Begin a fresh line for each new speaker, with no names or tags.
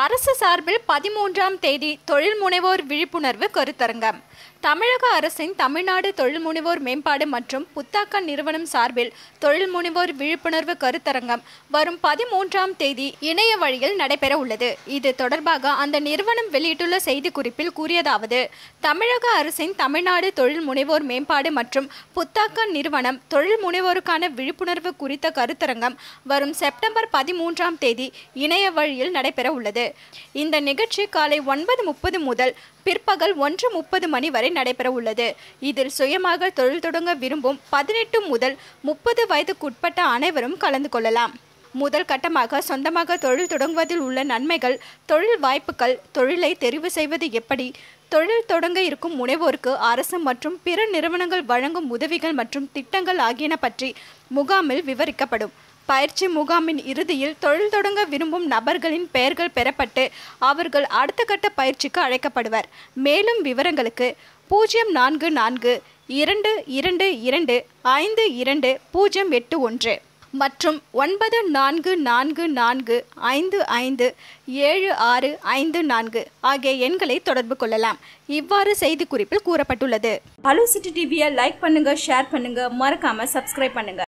அரசு சார்பில் பதிமூன்றாம் தேதி தொழில் முனைவோர் விழிப்புணர்வு கருத்தரங்கம் தமிழக அரசின் தமிழ்நாடு தொழில் முனைவோர் மேம்பாடு மற்றும் புத்தாக்க நிறுவனம் சார்பில் தொழில் முனைவோர் விழிப்புணர்வு கருத்தரங்கம் வரும் பதிமூன்றாம் தேதி இணைய வழியில் நடைபெற உள்ளது இது தொடர்பாக அந்த நிறுவனம் வெளியிட்டுள்ள செய்திக்குறிப்பில் கூறியதாவது தமிழக அரசின் தமிழ்நாடு தொழில் முனைவோர் மேம்பாடு மற்றும் புத்தாக்க நிறுவனம் தொழில் முனைவோருக்கான விழிப்புணர்வு குறித்த கருத்தரங்கம் வரும் செப்டம்பர் பதிமூன்றாம் தேதி இணைய வழியில் நடைபெற உள்ளது இந்த நிகழ்ச்சி காலை ஒன்பது முப்பது முதல் பிற்பகல் ஒன்று முப்பது மணி வரை நடைபெற உள்ளது இதில் சுயமாக தொழில் தொடங்க விரும்பும் பதினெட்டு முதல் முப்பது வயதுக்குட்பட்ட அனைவரும் கலந்து கொள்ளலாம் முதல் கட்டமாக சொந்தமாக தொழில் தொடங்குவதில் உள்ள நன்மைகள் தொழில் வாய்ப்புகள் தொழிலை தெரிவு செய்வது எப்படி தொழில் தொடங்க இருக்கும் முனைவோருக்கு அரசு மற்றும் பிற நிறுவனங்கள் வழங்கும் உதவிகள் மற்றும் திட்டங்கள் ஆகியன பற்றி முகாமில் விவரிக்கப்படும் பயிற்சி முகாமின் இறுதியில் தொழில் தொடங்க விரும்பும் நபர்களின் பெயர்கள் பெறப்பட்டு அவர்கள் அடுத்த கட்ட பயிற்சிக்கு அழைக்கப்படுவர் மேலும் விவரங்களுக்கு பூஜ்ஜியம் நான்கு நான்கு இரண்டு இரண்டு இரண்டு ஐந்து இரண்டு பூஜ்ஜியம் எட்டு ஒன்று மற்றும் ஒன்பது நான்கு நான்கு நான்கு ஐந்து ஐந்து ஏழு ஆறு ஐந்து நான்கு ஆகிய எண்களை தொடர்பு கொள்ளலாம் இவ்வாறு செய்திக்குறிப்பில் கூறப்பட்டுள்ளது ஹலோ சிட்டி டிவியை லைக் பண்ணுங்க ஷேர் பண்ணுங்க மறக்காம சப்ஸ்கிரைப் பண்ணுங்க